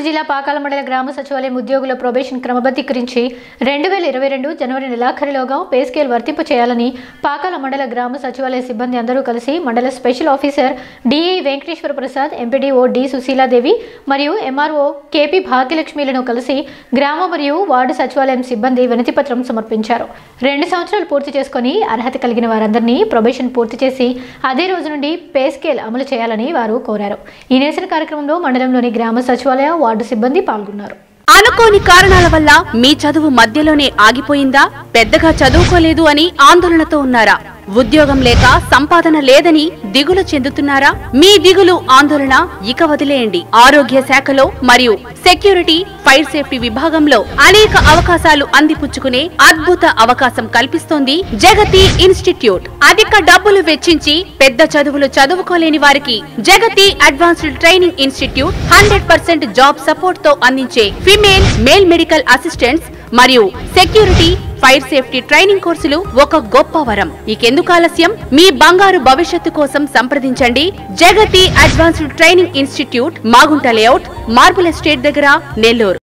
జిల్లా పాకాల మండల గ్రామ సచివాలయం ఉద్యోగుల ప్రొబేషన్ క్రమబద్ధీకరించి రెండు వేల ఇరవై రెండు జనవరి నెలాఖరులోగా పే స్కేల్ వర్తింపు చేయాలని పాకాల మండల గ్రామ సచివాలయ సిబ్బంది అందరూ కలిసి మండల special officer DI Venkateswara Prasad MPDO D Sushiladevi మరియు ఎంఆర్ఓ కేపీ భాగ్యలక్ష్మిలను కలిసి గ్రామ మరియు వార్డు సచివాలయం సిబ్బంది వినతిపత్రం సమర్పించారు రెండు సంవత్సరాలు పూర్తి చేసుకొని అర్హత కలిగిన వారందరినీ ప్రొబేషన్ పూర్తి చేసి అదే రోజు నుండి పే స్కేల్ అమలు చేయాలని వారు కోరారు ఈ నిరసన కార్యక్రమంలో మండలంలోని గ్రామ సచివాలయ వార్డు సిబ్బంది పాల్గొన్నారు అనుకోని కారణాల వల్ల మీ చదువు మధ్యలోనే ఆగిపోయిందా పెద్దగా చదువుకోలేదు అని ఆందోళనతో ఉన్నారా ఉద్యోగం లేక సంపాదన లేదని దిగులు చెందుతున్నారా మీ దిగులు ఆందోళన ఇక వదిలేయండి ఆరోగ్య శాఖలో మరియు సెక్యూరిటీ ఫైర్ సేఫ్టీ విభాగంలో అనేక అవకాశాలు అందిపుచ్చుకునే అద్భుత అవకాశం కల్పిస్తోంది జగతి ఇన్స్టిట్యూట్ అధిక డబ్బులు వెచ్చించి పెద్ద చదువులు చదువుకోలేని వారికి Jagati advanced training institute hundred percent job support తో అందించే ఫిమేల్ మేల్ మెడికల్ అసిస్టెంట్స్ మరియు సెక్యూరిటీ ఫైర్ సేఫ్టీ ట్రైనింగ్ కోర్సులు ఒక గొప్ప వరం ఇకెందుకు ఆలస్యం మీ బంగారు భవిష్యత్తు కోసం సంప్రదించండి Jagati advanced training institute Magunta layout marble estate దగ్గర నెల్లూరు